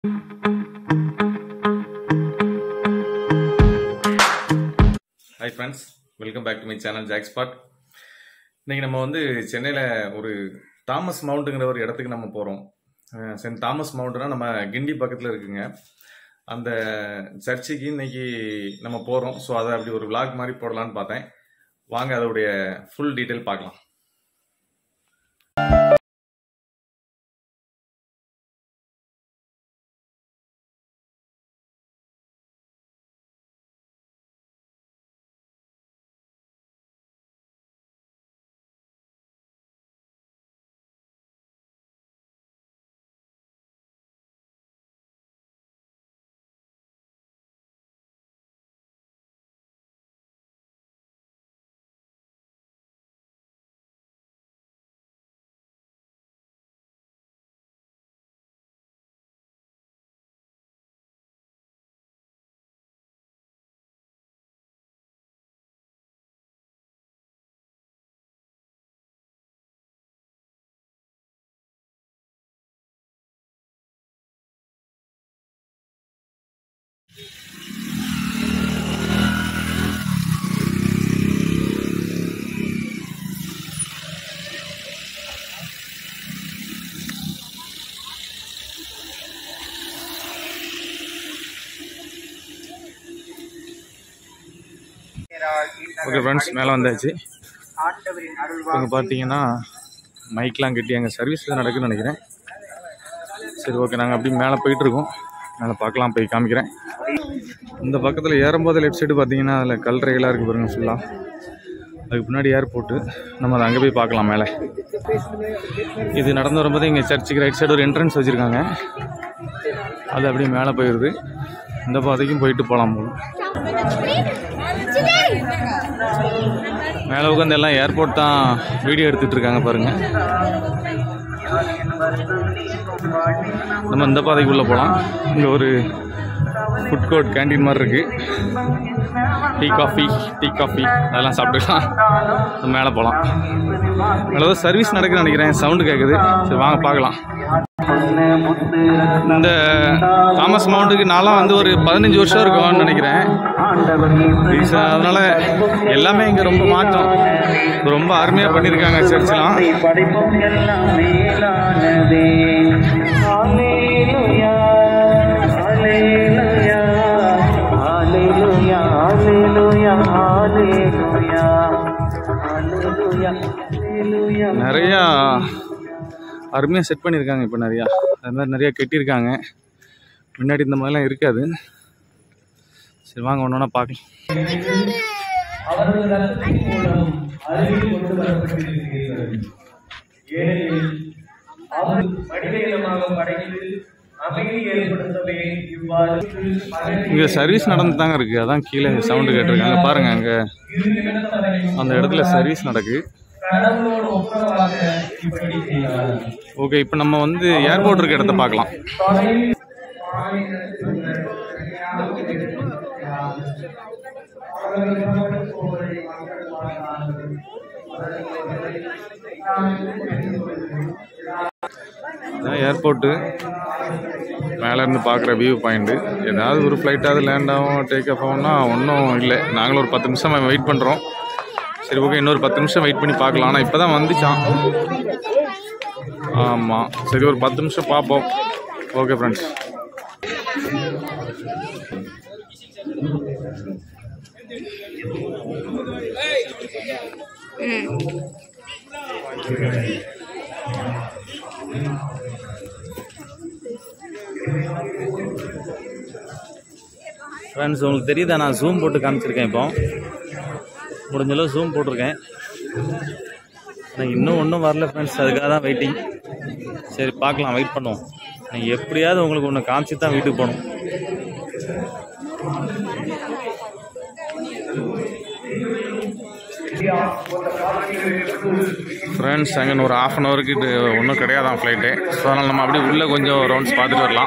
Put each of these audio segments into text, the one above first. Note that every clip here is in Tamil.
Hi friends welcome back to my channel Jack Spot இன்னைக்கு நம்ம வந்து சென்னையில் ஒரு தாமஸ் மவுண்ட்டுங்கிற ஒரு இடத்துக்கு நம்ம போகிறோம் சென்ட் தாமஸ் மவுண்ட்னா நம்ம கிண்டி பக்கத்தில் இருக்குங்க அந்த சர்ச்சுக்கு இன்னைக்கு நம்ம போகிறோம் ஸோ அதை அப்படி ஒரு vlog மாதிரி போடலான்னு பார்த்தேன் வாங்க அதோடைய ஃபுல் டீட்டெயில் பார்க்கலாம் ஓகே ஃப்ரெண்ட்ஸ் மேலே வந்தாச்சு ஆண்டவரின் அருள் இங்கே பார்த்தீங்கன்னா மைக்லாம் கட்டி அங்கே சர்வீஸ் நடக்குதுன்னு நினைக்கிறேன் சரி ஓகே நாங்கள் அப்படியே மேலே போயிட்டு இருக்கோம் மேலே பார்க்கலாம் போய் காமிக்கிறேன் இந்த பக்கத்தில் ஏறும்போது லெஃப்ட் சைடு பார்த்தீங்கன்னா அதில் கல்றைகளாக இருக்குது பாருங்க ஃபுல்லாக அதுக்கு பின்னாடி ஏர்போர்ட்டு நம்ம அதை அங்கே போய் பார்க்கலாம் மேலே இது நடந்து வரும்போது இங்கே சர்ச்சுக்கு ரைட் சைடு ஒரு என்ட்ரன்ஸ் வச்சுருக்காங்க அது அப்படியே மேலே போயிடுது இந்த பாதைக்கும் போயிட்டு போகலாம் போல மேலே உட்காந்து எல்லாம் ஏர்போர்ட் தான் வீடியோ எடுத்துட்டு இருக்காங்க பாருங்க நம்ம இந்த பாதைக்குள்ளே போகலாம் இங்கே ஒரு ஃபுட் கோர்ட் கேண்டீன் மாதிரி இருக்கு டீ காஃபி டீ காஃபி அதெல்லாம் சாப்பிட்டுக்கலாம் நம்ம மேலே போகலாம் மேலே ஏதோ சர்வீஸ் நடக்குதுன்னு நினைக்கிறேன் சவுண்டு கேட்குது சரி வாங்க பார்க்கலாம் இந்த தாமஸ் மவுண்ட்டுக்கு நான்லாம் வந்து ஒரு பதினஞ்சு வருஷம் இருக்கும்னு நினைக்கிறேன் ரீச- அதனால எல்லாமே இங்கே ரொம்ப மாற்றம் ரொம்ப அருமையாக பண்ணியிருக்காங்க சர்ச்லாம் படைப்பும் எல்லாம் மேலானதே ஹalleluya ஹalleluya ஹalleluya ஹalleluya ஹalleluya ஹalleluya ஹalleluya நிறையா அருமையாக செட் பண்ணியிருக்காங்க இப்போ நிறையா அது மாதிரி நிறையா கட்டியிருக்காங்க முன்னாடி இந்த மாதிரிலாம் இருக்காது சரி வாங்க ஒன்று ஒன்றா பார்க்கலாம் அவரது ரத்தத்தின் மூலம் அறிவில் கொண்டு வரப்பட்டிருக்கிறீர்கள் ஏனெனில் அவர் மனிதமாக படைத்து அமைதி ஏற்படுத்தவே இவ்வாறு இங்கே சர்வீஸ் நடந்து தாங்க இருக்குது அதான் கீழே சவுண்டு கேட்டிருக்காங்க பாருங்கள் அங்கே அந்த இடத்துல சர்வீஸ் நடக்கு கடவுளோடு ஒப்புரவாக இப்படி செய்தார் ஓகே இப்போ நம்ம வந்து ஏர்போர்ட் இருக்க இடத்த பார்க்கலாம் தொலைவில் இதான் ஏர்போர்ட்டு மேலேருந்து பார்க்குற வியூ பாயிண்ட்டு ஏதாவது ஒரு ஃப்ளைட்டாவது லேண்ட் ஆகும் டேக் ஆஃப் ஆகும்னா ஒன்றும் இல்லை நாங்களும் ஒரு பத்து நிமிஷம் வெயிட் பண்ணுறோம் சரி ஓகே இன்னொரு பத்து நிமிஷம் வெயிட் பண்ணி பார்க்கலாம் ஆனால் இப்போ தான் வந்துச்சான் ஆமாம் சரி ஒரு பத்து நிமிஷம் பார்ப்போம் ஓகே ஃப்ரெண்ட்ஸ் ஃப்ரெண்ட்ஸ் உங்களுக்கு தெரியுதா நான் ஜூம் போட்டு காமிச்சிருக்கேன் இப்போ முடிஞ்ச அளவு ஜூம் போட்டிருக்கேன் ஆனால் இன்னும் ஒன்றும் வரல ஃப்ரெண்ட்ஸ் அதுக்காக தான் வெயிட்டிங் சரி பார்க்கலாம் வெயிட் பண்ணுவோம் நான் எப்படியாவது உங்களுக்கு ஒன்று காமிச்சு தான் வீட்டுக்கு போகணும் ஃப்ரெண்ட்ஸ் அங்கே ஒரு ஆஃப் அன் ஹவருக்கு இது ஒன்றும் கிடையாதான் ஃப்ளைட்டு ஸோ அதனால் நம்ம அப்படியே உள்ளே கொஞ்சம் ரவுண்ட்ஸ் பார்த்துட்டு வரலாம்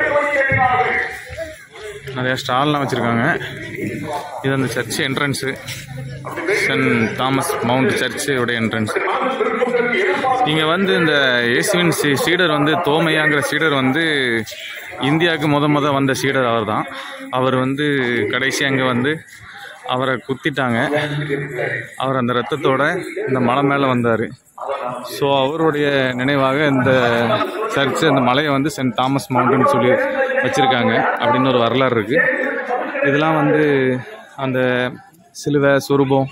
நிறைய ஸ்டால்லாம் வச்சுருக்காங்க இது அந்த church entrance Saint Thomas Mount சர்ச்சோட என்ட்ரன்ஸ் இங்கே வந்து இந்த இயேசுவின் சீ சீடர் வந்து தோமையாங்கிற சீடர் வந்து இந்தியாவுக்கு முத முத வந்த சீடர் அவர் தான் அவர் வந்து கடைசி அங்கே வந்து அவரை குத்திட்டாங்க அவர் அந்த ரத்தத்தோட இந்த மலை மேலே வந்தார் ஸோ அவருடைய நினைவாக இந்த சர்ச்சு அந்த மலையை வந்து சென்ட் தாமஸ் மவுண்டன் சொல்லி வச்சுருக்காங்க அப்படின்னு ஒரு வரலாறு இருக்குது இதெல்லாம் வந்து அந்த சிலுவை சுரூபம்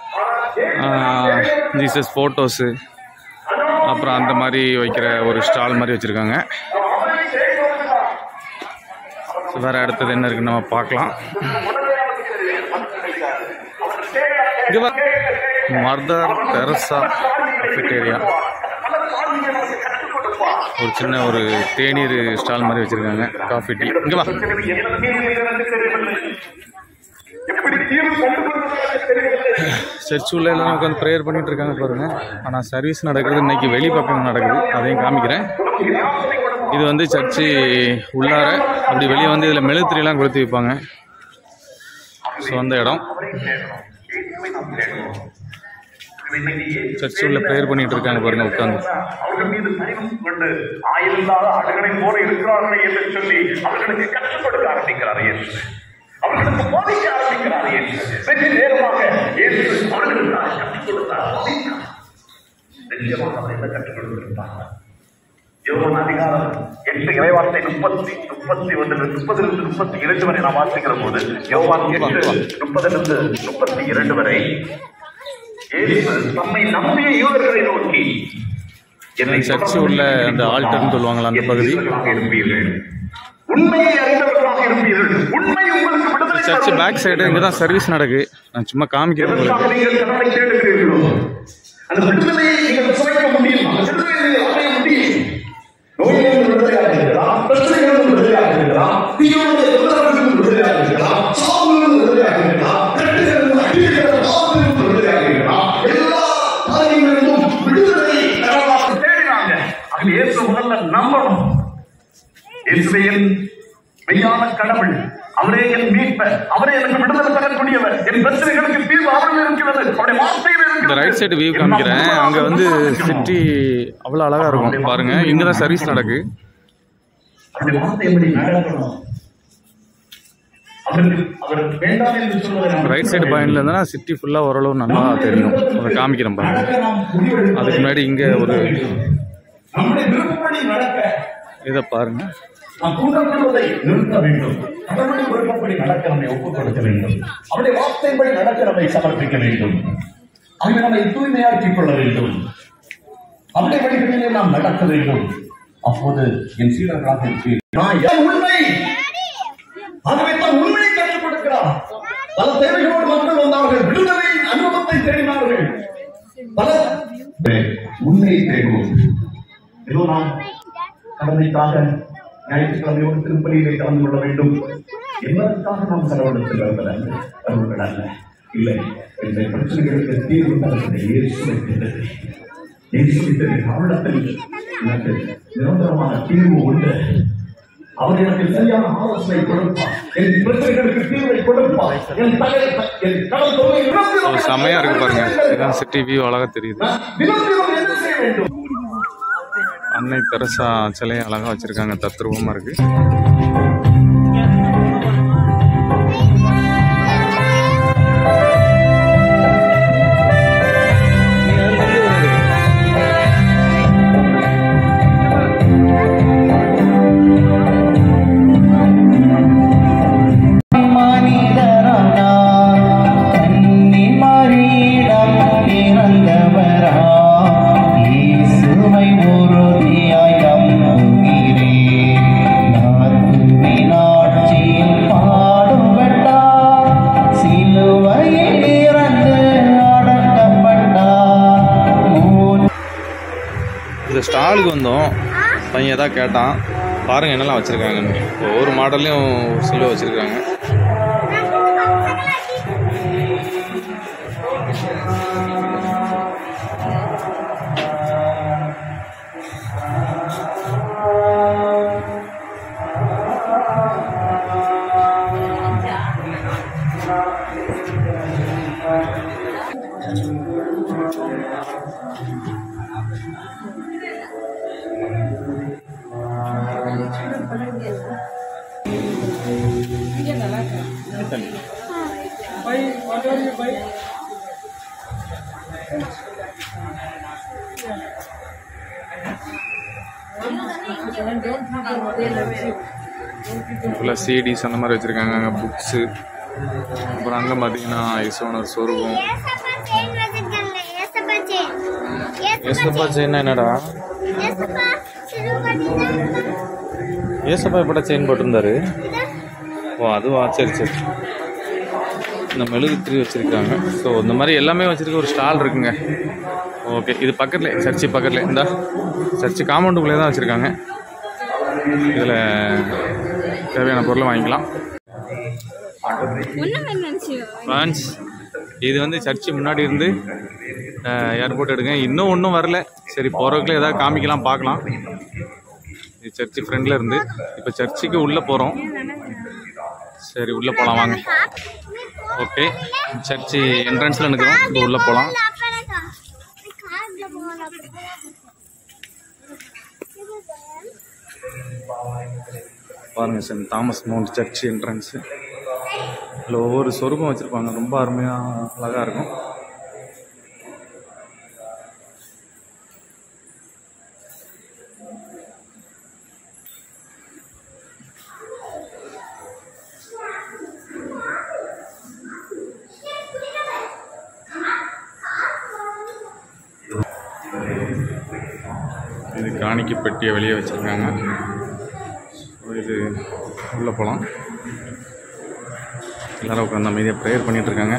ஜீசஸ் ஃபோட்டோஸு அப்புறம் அந்த மாதிரி வைக்கிற ஒரு ஸ்டால் மாதிரி வச்சுருக்காங்க வேறு அடுத்தது என்ன இருக்குன்னு நம்ம பார்க்கலாம் இங்கே வா மர்தர் தெரசா கஃபெட்டேரியா ஒரு சின்ன ஒரு தேநீர் ஸ்டால் மாதிரி வச்சுருக்காங்க காஃபி டீ இங்கே வா சர்ச் உள்ள எல்லாம் உட்காந்து ப்ரேயர் பண்ணிட்டு இருக்காங்க பாருங்க ஆனால் சர்வீஸ் நடக்கிறது இன்னைக்கு வெளி பக்கம் நடக்குது அதையும் காமிக்கிறேன் இது வந்து சர்ச்சு உள்ளார அப்படி வெளியே வந்து இதில் மெழுத்திரிலாம் கொளுத்தி வைப்பாங்க ஸோ அந்த இடம் சர்ச் உள்ள ப்ரேயர் பண்ணிட்டு இருக்காங்க பாருங்க உட்காந்து அவர்கள் மீது பரிவு கொண்டு ஆயிரந்தாத ஆடுகளை போல இருக்கிறார்கள் என்று சொல்லி அவர்களுக்கு கற்றுக் கொடுக்க ஆரம்பிக்கிறார் இயேசு அவர்களுக்கு போதிக்க ஆரம்பிக்கிறார் இயேசு வெகு நேரமாக இயேசு அவர்களுக்கு கற்றுக் கொடுத்தார் போதித்தார். நிச்சயமாக அவர் என்ன கற்றுக் கொடுத்திருப்பாங்க யோகன் அதிகாரம் எட்டு இறைவார்த்தை முப்பத்தி முப்பத்தி ஒன்று முப்பதிலிருந்து முப்பத்தி இரண்டு வரை நாம் வாசிக்கிற போது யோவான் எட்டு முப்பதிலிருந்து முப்பத்தி இரண்டு வரை இயேசு நம்மை நம்பிய யூதர்களை நோக்கி என்னை சர்ச்சு உள்ள அந்த ஆல்டர்னு சொல்லுவாங்களா அந்த பகுதி யூதர்களாக இருப்பீர்கள் உண்மையை அறிந்தவர்களாக இருப்பீர்கள் உண்மை உங்களுக்கு விடுதலை சர்ச்சு தரும். பேக் சைடு இங்கே தான் சர்வீஸ் நடக்குது நான் சும்மா காமிக்கிறேன் உங்களுக்கு எதற்காக நீங்கள் கடனை தேடுகிறீர்களோ அந்த விடுதலையை நீங்கள் சுவைக்க முடியும் அந்த விடுதலையை நீங்கள் அடைய முடியும் நோயிலிருந்து விடுதலையாகிறீர்களா பிரச்சனைகளிலிருந்து விடுதலையாகிறீர்களா தீயோடைய தொந்தரவுகளிலிருந்து விடுதலையாகிறீர்களா சாவுகளிலிருந்து விடுதலையாகிறீர்களா கட்டுகளிலிருந்து அடிமைகளிலிருந்து பாவத்திலிருந்து விடுதலையாகிறீர்களா எல்லா காரியங்களிலும் விடுதலை பெறலாம் தேடினாங்க அது இயேசு முதல்ல நம்பணும் இயேசுவே என் மெய்யான கடவுள் அவரே என் மீட்பர் அவரே எனக்கு விடுதலை தரக்கூடியவர் என் பிரச்சனைகளுக்கு தீர்வு அவரில் இருக்கிறது அவருடைய வார்த்தையில் இந்த இருக்கிறது ரைட் சைடு வியூ காமிக்கிறேன் அங்கே வந்து சிட்டி அவ்வளோ அழகாக இருக்கும் பாருங்க இங்கே தான் சர்வீஸ் நடக்கு அவருடைய வார்த்தை எப்படி நடக்கணும் அவருக்கு அவருக்கு வேண்டாம் என்று சொல்வதை நாம் ரைட் சைடு பாயிண்ட்ல இருந்தா சிட்டி ஃபுல்லாக ஓரளவு நல்லா தெரியும் அதை காமிக்கிறேன் பாருங்க நடக்க நாம் முடிவெடுப்பதை அதுக்கு முன்னாடி இங்கே ஒரு நம்முடைய விருப்பப்படி நடக்க இதை பாருங்க நாம் தூண்டப்படுவதை நிறுத்த வேண்டும் கடவுளின் விருப்பப்படி நடக்க நம்மை ஒப்புக் கொடுக்க வேண்டும் அவருடைய வார்த்தைப்படி நடக்க நம்மை சமர்ப்பிக்க வேண்டும் அங்கு நம்மை தூய்மையாக்கிக் கொள்ள வேண்டும் அவருடைய வழிகளிலே நாம் நடக்க வேண்டும் அப்போது என் சீடர்களாக இருப்பீர் நான் என் உண்மை ஆகவே தான் உண்மையை கற்றுக் கொடுக்கிறார் பல தேவைகளோடு மக்கள் வந்தார்கள் விடுதலையின் அனுபவத்தை தேடினார்கள் பல உண்மையை தேடுவோம் ஏதோ நாம் கடமைக்காக ஞாயிற்றுக்கிழமையோடு திருப்பலியிலே கலந்து கொள்ள வேண்டும் என்பதற்காக நாம் கடவுளுக்கு வருவதல்ல கடவுள்கள் அல்ல இல்லை இந்த பிரச்சனைகளுக்கு தீர்வு தரக்கூடிய இயேசுவை கேட்டது இயேசுவிற்கு அவரிடத்தில் எனக்கு நிரந்தரமான தீர்வு உண்டு அவர் எனக்கு சரியான ஆலோசனை கொடுப்பார் என் பிரச்சனைகளுக்கு தீர்வை கொடுப்பார் என் தலை என் கடல் தொகை ஒரு செமையாக இருக்கு பாருங்க இதான் சிட்டி வியூ அழகாக தெரியுது தினம் தினம் என்ன செய்ய வேண்டும் அன்னை தெரசா சிலையை அழகாக வச்சுருக்காங்க தத்ரூபமாக இருக்கு மனிதரானா கன்னிமரியிடம் பிறந்தவரா இயேசுவை உறுதியாய் நம்புகிறேன் நாத்துவின் ஆட்சியில் பாடுபட்டார் சிலுவையில் இறந்து அடக்கப்பட்டார் மூன்று இந்த ஸ்டாலுக்கு வந்தோம் பையன் எதாவது கேட்டான் பாருங்க என்னெல்லாம் வச்சுருக்காங்கன்னு ஒவ்வொரு மாடல்லையும் சிலுவை வச்சுருக்காங்க ஃபுல்லாக சிடிஸ் அந்த மாதிரி வச்சுருக்காங்க அங்கே புக்ஸு அப்புறம் அங்கே பார்த்தீங்கன்னா ஐசோனர் சொருகம் ஏசப்பா செயின் வச்சிருக்காங்க ஏசப்பா செயின் ஏசப்பா செயின் என்னடா ஏசப்பா சிறுபடி ஏசப்பா எப்படா செயின் போட்டிருந்தாரு ஓ அதுவா சரி சரி இந்த மெழுகுத்திரி வச்சுருக்காங்க ஸோ இந்த மாதிரி எல்லாமே வச்சுருக்க ஒரு ஸ்டால் இருக்குங்க ஓகே இது பக்கத்தில் சர்ச்சு பக்கத்தில் இந்த சர்ச்சு காம்பவுண்டுக்குள்ளே தான் வச்சுருக்காங்க இதில் தேவையான பொருளை வாங்கிக்கலாம் ஃப்ரான்ஸ் இது வந்து சர்ச்சு முன்னாடி இருந்து ஏர்போர்ட் எடுங்க இன்னும் ஒன்றும் வரல சரி போகிறவங்களே ஏதாவது காமிக்கலாம் பார்க்கலாம் இது சர்ச்சு ஃப்ரெண்டில் இருந்து இப்போ சர்ச்சுக்கு உள்ளே போகிறோம் சரி உள்ளே போகலாம் வாங்க ஓகே சர்ச்சு என்ட்ரன்ஸில் நிற்கிறோம் இப்போ உள்ளே போகலாம் கார்ல போகலாம் பாருங்க Saint Thomas Mount church entrance இதில் ஒவ்வொரு சொருபம் வச்சுருப்பாங்க ரொம்ப அருமையாக அழகாக இருக்கும் இது காணிக்கை பெட்டியை வெளியே வச்சுருக்காங்க ஸோ இது உள்ளே போகலாம் எல்லாரும் உட்காந்து அமைதியாக ப்ரேயர் பண்ணிட்டு இருக்காங்க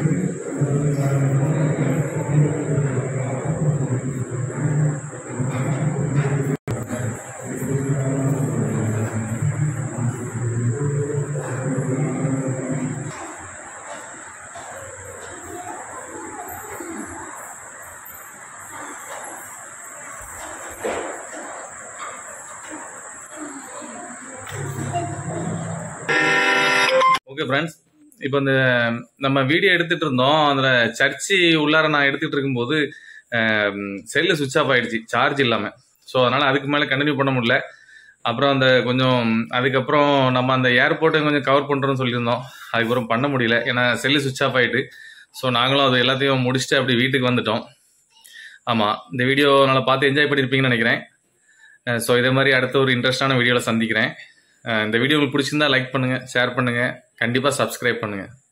ஓகே ஃப்ரெண்ட்ஸ் இப்போ இந்த நம்ம வீடியோ எடுத்துட்டு இருந்தோம் அதில் சர்ச்சு உள்ளார நான் எடுத்துட்டு இருக்கும்போது செல்லு சுவிட்ச் ஆஃப் ஆயிடுச்சு சார்ஜ் இல்லாமல் ஸோ அதனால் அதுக்கு மேலே கண்டினியூ பண்ண முடியல அப்புறம் அந்த கொஞ்சம் அதுக்கப்புறம் நம்ம அந்த ஏர்போர்ட்டை கொஞ்சம் கவர் பண்ணுறோம்னு சொல்லியிருந்தோம் அதுக்கப்புறம் பண்ண முடியல ஏன்னா செல்லு சுவிட்ச் ஆஃப் ஆயிட்டு ஸோ நாங்களும் அது எல்லாத்தையும் முடிச்சுட்டு அப்படி வீட்டுக்கு வந்துட்டோம் ஆமாம் இந்த வீடியோ நல்லா பார்த்து என்ஜாய் பண்ணியிருப்பீங்கன்னு நினைக்கிறேன் ஸோ இதே மாதிரி அடுத்த ஒரு இன்ட்ரெஸ்டான வீடியோவில் சந்திக்கிறேன் அஹ் இந்த வீடியோ உங்களுக்கு பிடிச்சிருந்தா லைக் பண்ணுங்கள் ஷேர் பண்ணுங்கள் கண்டிப்பாக சப்ஸ்கிரைப் பண்ணுங்கள்